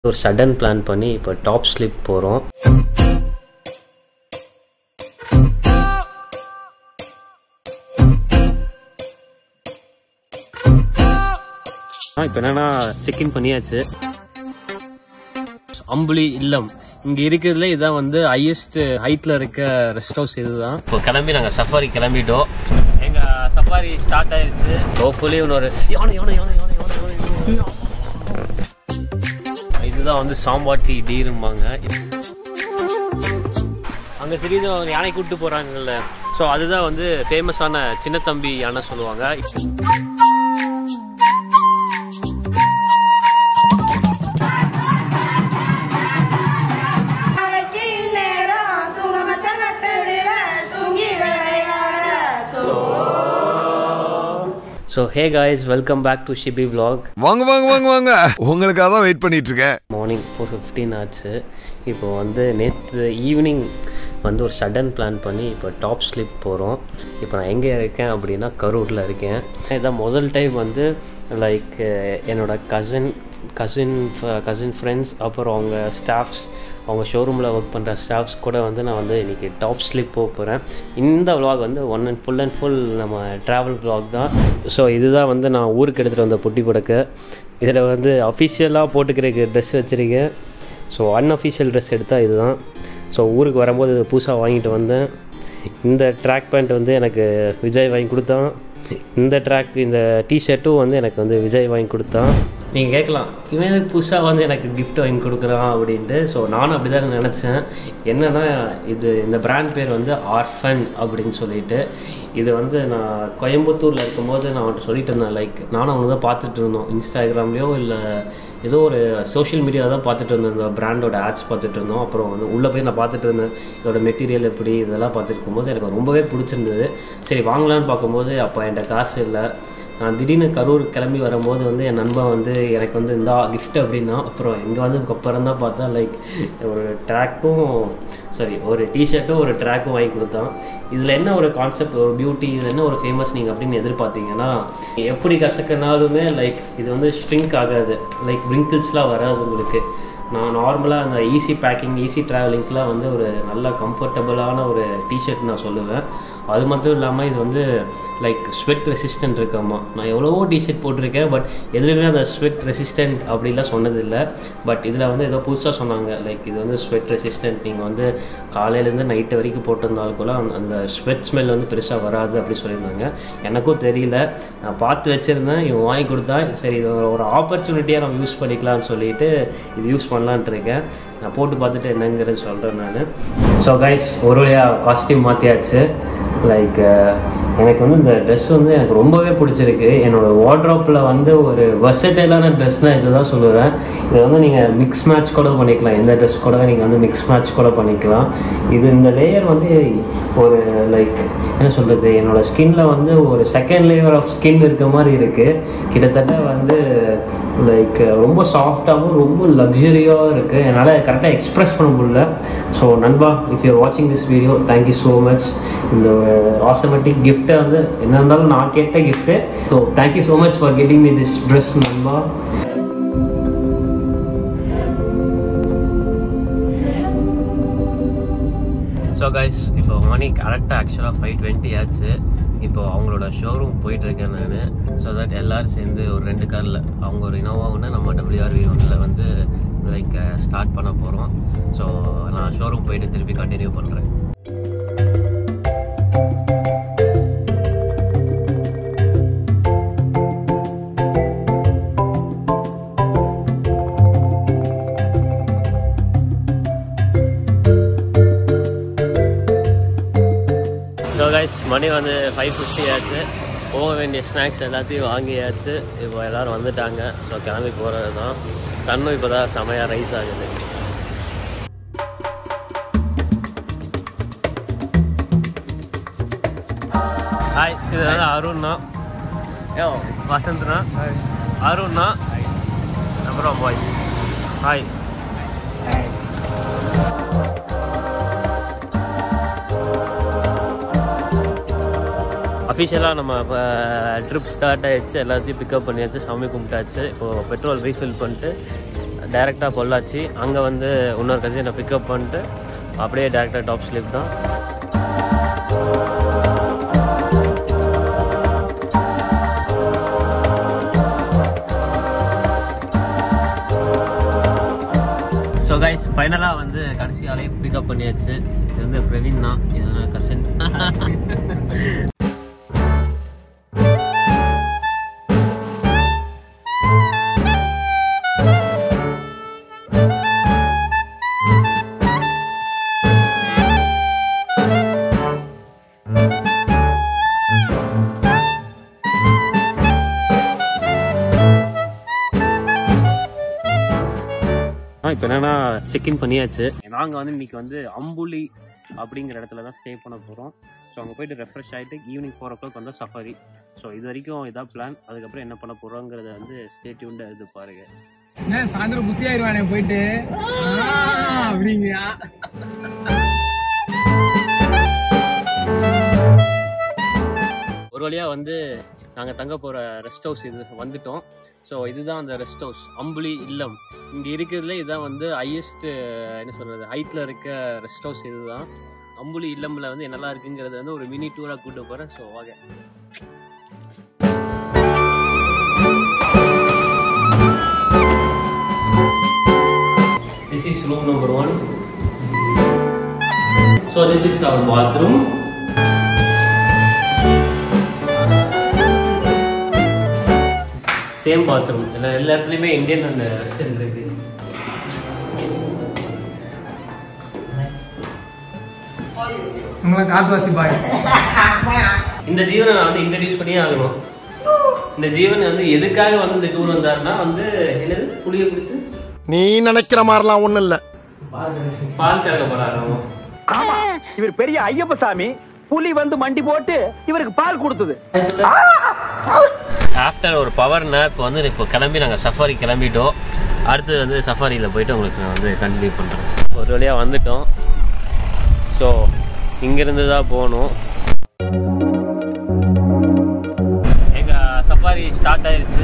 ஒரு sudden plan பண்ணி இப்போ டாப் ஸ்லிப் போகிறோம் இப்போ என்னன்னா செக்இன் பண்ணியாச்சு அம்புலி இல்லம் இங்க இருக்கிறதுல இதான் வந்து ஹையஸ்ட் ஹைட்ல இருக்க ரெஸ்ட் ஹவுஸ் இதுதான் இப்போ கிளம்பி நாங்க சஃபாரி கிளம்பிட்டோம் எங்க சஃபாரி ஸ்டார்ட் ஆயிருச்சு ஹோப்ஃபுல்லி இன்னொரு யானை யானை யானை யானை யானை யானை இதுதான் வந்து சாம்பாட்டி டீரும்பாங்க அங்க தெரியுது அவங்க யானை கூட்டு போறாங்கல்ல ஸோ அதுதான் வந்து ஃபேமஸான சின்ன தம்பி யானை சொல்லுவாங்க நாளைக்கு இந்நேரம் தூங்க மச்ச நட்டுல தூங்கி விளையாட so hey guys welcome back to Shibi vlog வாங்க வாங்க வாங்க வாங்க உங்களுக்காக தான் வெயிட் பண்ணிட்டு இருக்கேன் மார்னிங் ஃபோர் ஃபிஃப்டீன் ஆச்சு இப்போ வந்து நேற்று ஈவினிங் வந்து ஒரு சடன் பிளான் பண்ணி இப்போ டாப் ஸ்லிப் போகிறோம் இப்போ நான் எங்கே இருக்கேன் அப்படின்னா கரூரில் இருக்கேன் இதான் முதல் டைம் வந்து லைக் என்னோட கசின் கசின் கசின் ஃப்ரெண்ட்ஸ் அப்புறம் அவங்க ஸ்டாஃப்ஸ் அவங்க ஷோரூமில் ஒர்க் பண்ணுற ஸ்டாஃப்ஸ் கூட வந்து நான் வந்து இன்றைக்கி டாப் ஸ்லிப் போக போகிறேன் இந்த vlog வந்து one and full and full நம்ம ட்ராவல் vlog தான் ஸோ இதுதான் வந்து நான் ஊருக்கு எடுத்துகிட்டு வந்த பொட்டி படக்க இதில் வந்து அஃபிஷியலாக போட்டுக்கிறதுக்கு ட்ரெஸ் வச்சுருக்கேன் ஸோ அன்அஃபிஷியல் ட்ரெஸ் எடுத்தால் இதுதான் ஸோ ஊருக்கு வரும்போது இது புதுசாக வாங்கிட்டு வந்தேன் இந்த ட்ராக் பேண்ட் வந்து எனக்கு விஜய் வாங்கி கொடுத்தான் இந்த ட்ராக் இந்த டிஷர்ட்டும் வந்து எனக்கு வந்து விஜய் வாங்கி கொடுத்தான் நீங்கள் கேட்கலாம் இவன் எதுக்கு புதுசாக வந்து எனக்கு gift வாங்கி கொடுக்குறான் அப்படின்ட்டு ஸோ நானும் அப்படி தான் நினச்சேன் என்னென்னா இது இந்த பிராண்ட் பேர் வந்து ஆர்ஃபன் அப்படின்னு சொல்லிட்டு இது வந்து நான் கோயம்புத்தூரில் இருக்கும்போது நான் அவன்கிட்ட சொல்லிட்டு இருந்தேன் லைக் நானும் அவங்க தான் பார்த்துட்டு இருந்தோம் இன்ஸ்டாகிராம்லேயோ இல்லை ஏதோ ஒரு சோஷியல் மீடியா தான் பார்த்துட்டு இருந்தேன் இந்த பிராண்டோட ஆட்ஸ் பார்த்துட்டு இருந்தோம் அப்புறம் வந்து உள்ளே போய் நான் பார்த்துட்டு இருந்தேன் இதோட மெட்டீரியல் எப்படி இதெல்லாம் பார்த்துட்டு இருக்கும்போது எனக்கு ரொம்பவே பிடிச்சிருந்தது சரி வாங்கலான்னு பார்க்கும்போது அப்போ என்கிட்ட காசு இல்லை நான் திடீர்னு கரூர் கிளம்பி வரும்போது வந்து என் நண்பன் வந்து எனக்கு வந்து இந்த gift அப்படின்னா அப்புறம் இங்கே வந்து அப்புறம் தான் பார்த்தா லைக் ஒரு ட்ராக்கும் சாரி ஒரு டிஷர்ட்டும் ஒரு ட்ராக்கும் வாங்கி கொடுத்தான் இதில் என்ன ஒரு கான்செப்ட் ஒரு பியூட்டி இதில் என்ன ஒரு ஃபேமஸ் நீங்கள் அப்படின்னு எதிர்பார்த்தீங்கன்னா எப்படி கசக்கினாலுமே லைக் இது வந்து ஸ்ட்ரிங்க் ஆகாது லைக் wrinkles-லாம் வராது உங்களுக்கு நான் நார்மலாக அந்த ஈஸி பேக்கிங் ஈஸி ட்ராவலிங்க்கெலாம் வந்து ஒரு நல்ல கம்ஃபர்டபுளான ஒரு டிஷர்ட் நான் சொல்லுவேன் அது மட்டும் இல்லாமல் இது வந்து லைக் ஸ்வெட் ரெசிஸ்டன்ட் இருக்காமா நான் எவ்வளவோ டிஷர்ட் போட்டிருக்கேன் பட் எதுலையுமே அந்த ஸ்வெட் ரெசிஸ்டன்ட் அப்படிலாம் சொன்னதில்லை பட் இதில் வந்து ஏதோ புதுசாக சொன்னாங்க லைக் இது வந்து ஸ்வெட் ரெசிஸ்டன்ட் நீங்கள் வந்து காலையிலேருந்து நைட்டு வரைக்கும் போட்டிருந்தாலும் கூட அந்த- அந்த ஸ்வெட் ஸ்மெல் வந்து பெருசாக வராது அப்படி சொல்லியிருந்தாங்க எனக்கும் தெரியல நான் பார்த்து வச்சுருந்தேன் இவன் வாங்கி கொடுத்தான் சரி இது ஒரு- ஒரு ஆப்பர்ச்சுனிட்டியாக நம்ம யூஸ் பண்ணிக்கலாம்னு சொல்லிட்டு இது யூஸ் பண்ணலான்ட்டு இருக்கேன் நான் போட்டு பார்த்துட்டு என்னங்கிறது சொல்கிறேன் நான் ஸோ கைஸ் ஒரு வழியாக காஸ்டியூம் மாற்றியாச்சு லைக் எனக்கு வந்து இந்த ட்ரெஸ் வந்து எனக்கு ரொம்பவே பிடிச்சிருக்கு என்னோட வார்ட்ரோப்பில் வந்து ஒரு வெர்சடைலான ட்ரெஸ்னால் இதுதான் சொல்லுவேன் இதை வந்து நீங்கள் மிக்ஸ் மேட்ச் கூட பண்ணிக்கலாம் எந்த ட்ரெஸ் கூட நீங்கள் வந்து மிக்ஸ் மேட்ச் கூட பண்ணிக்கலாம் இது இந்த லேயர் வந்து ஒரு லைக் என்ன சொல்கிறது என்னோட ஸ்கின்ல வந்து ஒரு செகண்ட் லேயர் ஆஃப் ஸ்கின் இருக்க மாதிரி இருக்குது கிட்டத்தட்ட வந்து லைக் ரொம்ப சாஃப்டாகவும் ரொம்ப லக்ஸரியாகவும் இருக்குது என்னால் கரெக்டாக எக்ஸ்பிரஸ் பண்ண முடியல ஸோ நண்பா இஃப் யூர் வாட்சிங் this video thank you so much இந்த ஆசமெட்டிக் கிஃப்ட்டை வந்து என்ன இருந்தாலும் நான் கேட்ட gift so thank you so much for getting me this dress நண்பா ஸோ கைஸ் இப்போ மணி கரெக்டாக ஆக்சுவலாக ஃபைவ் டுவெண்ட்டி ஆச்சு இப்போ அவங்களோட ஷோரூம் போயிட்டு இருக்கேன் நான் ஸோ தட் எல்லாரும் சேர்ந்து ஒரு ரெண்டு காரில் அவங்க ஒரு இனோவா ஒன்று நம்ம டபிள்யூஆர்வி ஒன்றில் வந்து லைக் ஸ்டார்ட் பண்ண போகிறோம் ஸோ நான் ஷோரூம் போயிட்டு திருப்பி கண்டினியூ பண்ணுறேன் ஸோ கைஸ் மணி வந்து ஃபைவ் ஃபிஃப்டி ஆச்சு போக வேண்டிய ஸ்நாக்ஸ் எல்லாத்தையும் வாங்கியாச்சு இப்போ எல்லோரும் வந்துட்டாங்க ஸோ கிளம்பி போகிறது தான் சன்னும் இப்போ தான் செமையாக ரைஸ் ஆகுது ஹாய் இது வந்து அருண்னா வசந்த்னா அருண்னா அப்புறம் பாய்ஸ் ஹாய் அஃபிஷியலாக நம்ம இப்போ ட்ரிப் ஸ்டார்ட் ஆயிடுச்சு எல்லாத்தையும் பிக்கப் பண்ணியாச்சு சாமி கும்பிட்டாச்சு இப்போது பெட்ரோல் ரீஃபில் பண்ணிட்டு டேரெக்டாக பொள்ளாச்சி அங்கே வந்து இன்னொரு கசினை பிக்கப் பண்ணிட்டு அப்படியே டேரெக்டாக டாப் ஸ்லிப் தான் ஸோ கைஸ் ஃபைனலாக வந்து கடைசி ஆளையே பிக்கப் பண்ணியாச்சு இது வந்து பிரவீன் தான் இது கசின் இப்போ என்னன்னா செக்இன் பண்ணியாச்சு நாங்கள் வந்து இன்னைக்கு வந்து அம்புலி அப்படிங்கிற இடத்துல தான் ஸ்டே பண்ண போகிறோம் ஸோ அங்கே போயிட்டு ரெஃப்ரெஷ் ஆகிட்டு ஈவினிங் ஃபோர் ஓ கிளாக் வந்து சஃபாரி ஸோ இது வரைக்கும் இதான் பிளான் அதுக்கப்புறம் என்ன பண்ண போகிறோங்கிறத வந்து ஸ்டே டியூன்டு இது பாருங்க என்ன சாயந்தரம் குசி ஆயிருவானே போயிட்டு ஆ, அப்படிங்கயா ஒரு வழியாக வந்து நாங்கள் தங்க போகிற ரெஸ்ட் ஹவுஸ் இது வந்துட்டோம் ஸோ இதுதான் அந்த ரெஸ்ட் ஹவுஸ் அம்புலி இல்லம் இங்கே இருக்கிறதுல இதுதான் வந்து ஹையஸ்ட் என்ன சொல்கிறது ஹைட்டில் இருக்க ரெஸ்ட் ஹவுஸ் இதுதான் அம்புலி இல்லம்ல வந்து என்னெல்லாம் இருக்குங்கிறது வந்து ஒரு மினி டூராக கூட்டு போகிறேன் ஸோ வாங்க This is room number one. So this is our bathroom. Same bathroom எல்லா எல்லா இடத்துலையுமே இந்தியன் அண்ட் வெஸ்டர்ன் இருக்கு உங்களை காட்டுவாசி பாய்ஸ் இந்த ஜீவனை நான் வந்து இன்ட்ரடியூஸ் பண்ணியே ஆகணும் இந்த ஜீவன் வந்து எதுக்காக வந்து இந்த டூர் வந்தாருன்னா வந்து என்னது புளிய பிடிச்சு நீ நினைக்கிற மாதிரிலாம் ஒண்ணும் இல்ல பால் கறக்க போறாரு அவன். ஆமா இவர் பெரிய ஐயப்ப சாமி புலி வந்து மண்டி போட்டு இவருக்கு பால் கொடுத்தது ஆஃப்டர் ஒரு பவர் நேப் வந்து இப்போ கிளம்பி நாங்கள் சஃபாரி கிளம்பிட்டோம் அடுத்து வந்து சஃபாரியில் போயிட்டு உங்களுக்கு நான் வந்து கண்டினியூ பண்ணுறேன் ஒரு வழியாக வந்துட்டோம் ஸோ இங்கேருந்து தான் போகணும் எங்கள் சஃபாரி ஸ்டார்ட் ஆயிருச்சு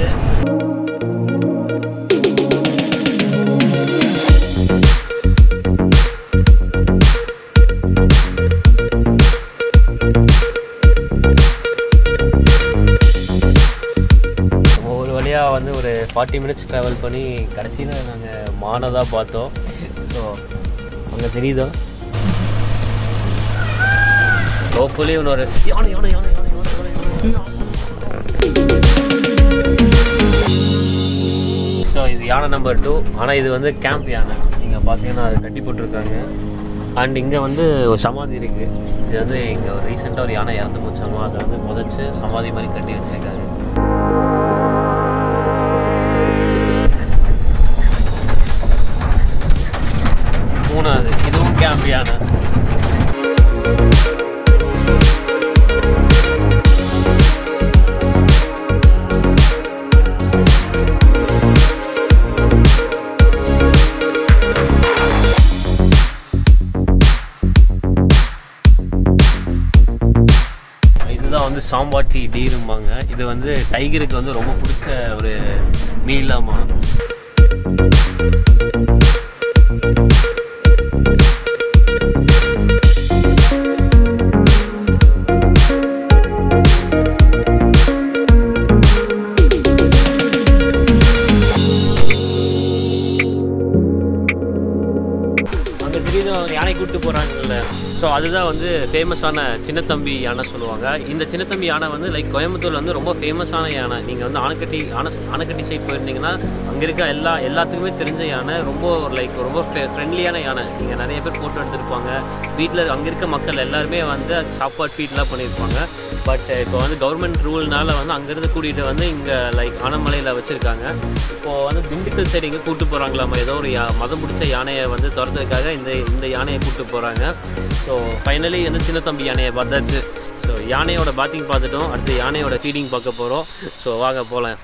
ஒரு வழியாக வந்து ஒரு ஃபார்ட்டி மினிட்ஸ் ட்ராவல் பண்ணி கடைசியில் நாங்கள் மானை தான் பார்த்தோம் ஸோ அங்கே தெரியுதா ஹோப்ஃபுல்லி இன்னொரு யானை யானை யானை யானை யானை யானை ஸோ இது யானை நம்பர் டூ ஆனால் இது வந்து கேம்ப் யானை நீங்கள் பார்த்தீங்கன்னா அது கட்டி போட்டிருக்காங்க அண்ட் இங்கே வந்து ஒரு சமாதி இருக்குது இது வந்து இங்கே ஒரு ரீசெண்டாக ஒரு யானை இறந்து போச்சாமா அதை வந்து புதைச்சு சமாதி மாதிரி கட்டி வச்சிருக்காங்க மூணாவது இதுவும் கேம்ப் யானை இதுதான் வந்து சாம்பாட்டி டீரும்பாங்க இது வந்து டைகருக்கு வந்து ரொம்ப பிடிச்ச ஒரு மீலாமா அங்கே திடீர்னு ஒரு யானை கூப்பிட்டு போகிறாங்கல்ல ஸோ அதுதான் வந்து ஃபேமஸான சின்னத்தம்பி யானை சொல்லுவாங்க இந்த சின்னத்தம்பி யானை வந்து லைக் கோயம்புத்தூர்ல வந்து ரொம்ப ஃபேமஸான யானை நீங்கள் வந்து ஆனக்கட்டி ஆன ஆனக்கட்டி சைட் போயிருந்தீங்கன்னா அங்கே இருக்க எல்லா எல்லாத்துக்குமே தெரிஞ்ச யானை ரொம்ப லைக் ரொம்ப ஃப்ரெண்ட்லியான யானை நீங்கள் நிறைய பேர் ஃபோட்டோ எடுத்திருப்பாங்க வீட்டில் அங்கே இருக்க மக்கள் எல்லாருமே வந்து சாப்பாடு ஃபீட்லாம் பண்ணியிருப்பாங்க பட் இப்போ வந்து கவர்மெண்ட் ரூல்னால வந்து அங்கேருந்து கூட்டிகிட்டு வந்து இங்கே லைக் ஆனமலையில் வச்சுருக்காங்க இப்போது வந்து திண்டுக்கல் சைடு எங்கே கூப்பிட்டு போகிறாங்களாமா ஏதோ ஒரு யா- மதம் பிடிச்ச யானையை வந்து துரத்துறதுக்காக இந்த இந்த யானையை கூப்பிட்டு போகிறாங்க ஸோ ஃபைனலி வந்து சின்ன தம்பி யானையை பார்த்தாச்சு ஸோ யானையோட பாத்திங் பார்த்துட்டோம் அடுத்து யானையோட ஃபீடிங் பார்க்க போகிறோம் ஸோ வாங்க போகலாம்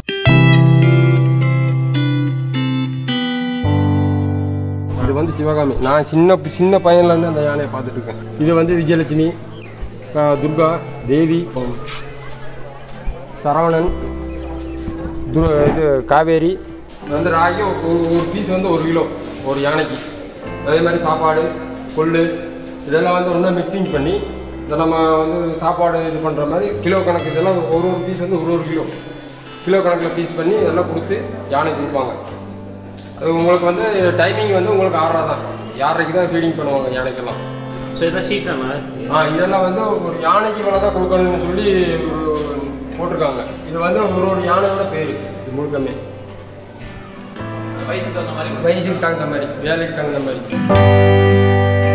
இது வந்து சிவகாமி நான் சின்ன சின்ன பையன்லேருந்து அந்த யானையை பார்த்துட்டு இருக்கேன் இது வந்து விஜயலட்சுமி அஹ் துர்கா தேவி சரவணன் து இது காவேரி இது வந்து ராகி ஒரு ஒரு பீஸ் வந்து ஒரு கிலோ ஒரு யானைக்கு அதே மாதிரி சாப்பாடு கொள்ளு இதெல்லாம் வந்து ஒன்றா மிக்சிங் பண்ணி இதை நம்ம வந்து சாப்பாடு இது பண்ணுற மாதிரி கிலோ கணக்கு இதெல்லாம் ஒரு ஒரு பீஸ் வந்து ஒரு ஒரு கிலோ கிலோ கணக்கில் பீஸ் பண்ணி இதெல்லாம் கொடுத்து யானைக்கு கொடுப்பாங்க அது உங்களுக்கு வந்து டைமிங் வந்து உங்களுக்கு ஆறரை தான் யாரைக்கு தான் ஃபீடிங் பண்ணுவாங்க யானைக்கெல்லாம் ஸோ இதான் ஷீட் தானே ஆ இதெல்லாம் வந்து ஒரு யானைக்கு இவ்வளோ தான் கொடுக்கணும்னு சொல்லி ஒரு போட்டிருக்காங்க இது வந்து ஒரு ஒரு யானையோட பேர் இது முழுக்கமே வயசுக்கு தகுந்த மாதிரி வயசுக்கு தகுந்த மாதிரி வேலைக்கு தகுந்த மாதிரி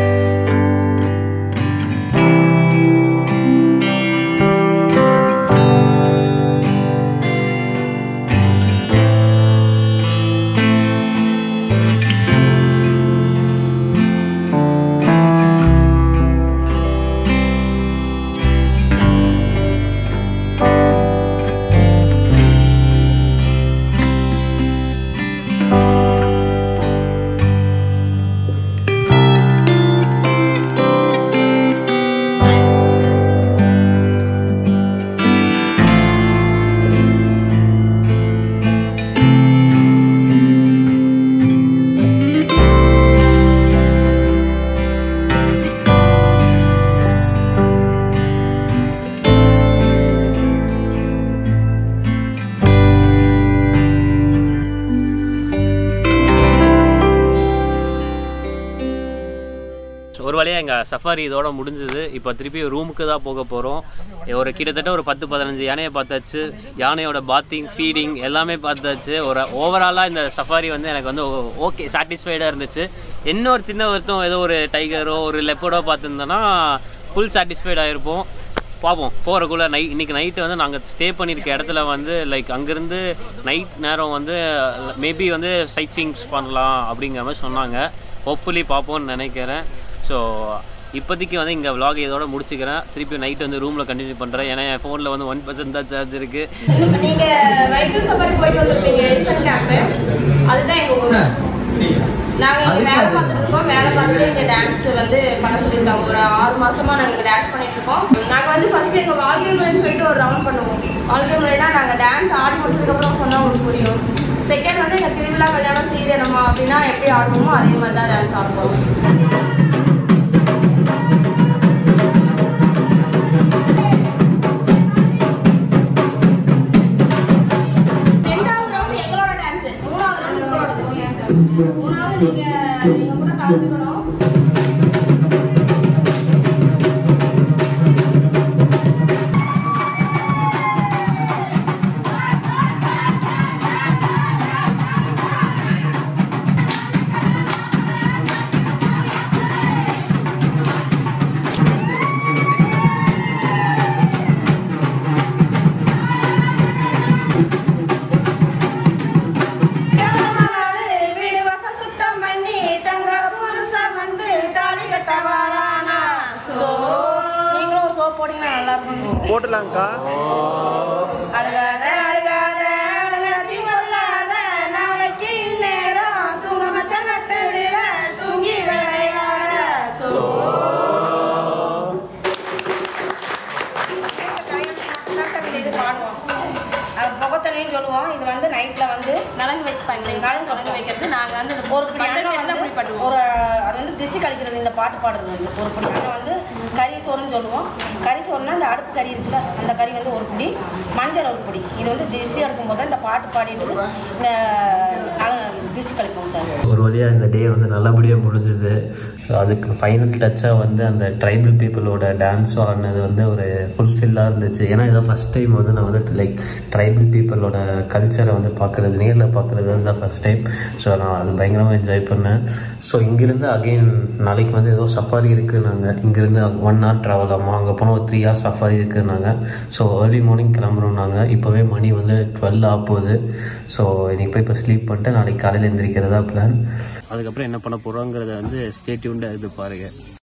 ஒரு வழியாக எங்கள் சஃபாரி இதோட முடிஞ்சது இப்போ திருப்பி ரூமுக்கு தான் போக போகிறோம் ஒரு கிட்டத்தட்ட ஒரு பத்து பதினஞ்சு யானையை பார்த்தாச்சு யானையோட பாத்திங் ஃபீடிங் எல்லாமே பார்த்தாச்சு ஒரு ஓவராலாக இந்த சஃபாரி வந்து எனக்கு வந்து ஓகே சாட்டிஸ்ஃபைடாக இருந்துச்சு இன்னொரு சின்ன வருத்தம் ஏதோ ஒரு டைகரோ ஒரு லெப்பர்டோ பார்த்துருந்தோன்னா ஃபுல் சாட்டிஸ்ஃபைடாக இருப்போம் பார்ப்போம் போகிறக்குள்ள நை இன்னைக்கு நைட்டு வந்து நாங்கள் ஸ்டே பண்ணியிருக்க இடத்துல வந்து லைக் அங்கேருந்து நைட் நேரம் வந்து மேபி வந்து சைட் சீங்ஸ் பண்ணலாம் அப்படிங்கிற மாதிரி சொன்னாங்க ஹோப்ஃபுல்லி பார்ப்போம்னு நினைக்கிறேன் ஸோ இப்போதைக்கு வந்து இங்கே vlog இதோட முடிச்சுக்கிறேன் திருப்பி நைட் வந்து ரூமில் கண்டினியூ பண்ணுறேன் ஏன்னா என் ஃபோனில் வந்து ஒன் பர்சன்ட் தான் சார்ஜ் இருக்குது நீங்க ரைட்டர் சஃபாரி போயிட்டு வந்திருப்பீங்க எலிஃபென்ட் கேம்ப் அதுதான் எங்க ஊர் நாங்க இங்க வேலை பார்த்துட்டு இருக்கோம் வேலை பார்த்துட்டு இங்க டான்ஸ் வந்து பண்ண சொல்லியிருக்காங்க ஒரு ஆறு மாசமா நாங்க இங்க டான்ஸ் பண்ணிட்டு இருக்கோம் நாங்க வந்து ஃபர்ஸ்ட் எங்க வாழ்க்கை முறைன்னு சொல்லிட்டு ஒரு ரவுண்ட் பண்ணுவோம் வாழ்க்கை முறைனா நாங்க டான்ஸ் ஆடி முடிச்சதுக்கு அப்புறம் சொன்னா உங்களுக்கு புரியும் செகண்ட் வந்து எங்க திருவிழா கல்யாணம் சீரியனமா அப்படின்னா எப்படி ஆடுவோமோ அதே மாதிரி தான் டான்ஸ் ஆடுவோம் ரெண்டாவது ரவுண்ட் எங்களோட டான்ஸ் மூணாவது ரவுண்ட் உங்களோடது மூணாவது நீங்க நீங்க கூட கலந்துக்கணும் நாளு வீடு வாசல் சுத்தம் பண்ணி தங்க புருஷன் வந்து தாலி கட்ட வரானா சோ நீங்களும் ஒரு சோப் போட்டீங்கன்னா நல்லா இருக்கும் போட்டுலாங்கக்கா அழுகாத அழுகாத அழுகாச்சி கொள்ளாத நாளைக்கு இந்நேரம் தூங்க மச்ச நட்டுல தூங்கி விளையாட சோ இது பாடுவோம் அது புகத்தலையும் சொல்லுவோம் இது வந்து நைட்ல வந்து நலங்கு வைப்பாங்க நலங்கு நலங்கு வைக்கிறது நாங்க வந்து இந்த ஒரு படி அண்ணன் வந்து ஒரு அது வந்து திருஷ்டி கழிக்கிறது இந்த பாட்டு பாடுறது வந்து ஒரு படி அண்ணன் வந்து கறி சோறுன்னு சொல்லுவோம் கறி சோறுனா அந்த அடுப்பு கறி இருக்குல்ல அந்த கறி வந்து ஒரு பிடி மஞ்சள் ஒரு பிடி இது வந்து திருஷ்டி எடுக்கும் போது இந்த பாட்டு பாடிட்டு இந்த நல- திருஷ்டி கழிப்போம் சார் ஒரு வழியாக இந்த டே வந்து நல்லபடியாக முடிஞ்சுது அதுக்கு ஃபைனல் டச்சாக வந்து அந்த ட்ரைபல் பீப்புளோட டான்ஸ் ஆடினது வந்து ஒரு ஃபுல்ஃபில்லாக இருந்துச்சு ஏன்னா இதான் ஃபஸ்ட் டைம் வந்து நான் வந்து லைக் ட்ரைபல் பீப்புளோட கல்ச்சரை வந்து பார்க்குறது நேரில் பார்க்குறது வந்து தான் ஃபஸ்ட் டைம் ஸோ நான் அது பயங்கரமாக என்ஜாய் பண்ணேன் ஸோ இங்கேருந்து அகெயின் நாளைக்கு வந்து ஏதோ சஃபாரி இருக்குன்னாங்க இங்கேருந்து ஒன் ஹவர் ட்ராவல் ஆகும் அங்கே போனால் ஒரு த்ரீ ஹவர்ஸ் சஃபாரி இருக்குன்னாங்க ஸோ ஏர்லி மார்னிங் கிளம்புறோம் நாங்கள் இப்போவே மணி வந்து டுவெல் ஆக போகுது ஸோ இன்னைக்கு போய் இப்போ ஸ்லீப் பண்ணிட்டு நாளைக்கு காலையில் எந்திரிக்கிறதா பிளான் அதுக்கப்புறம் என்ன பண்ண போகிறோங்கிறத வந்து ஸ்டேட்யூண்டாக இது பாருங்கள்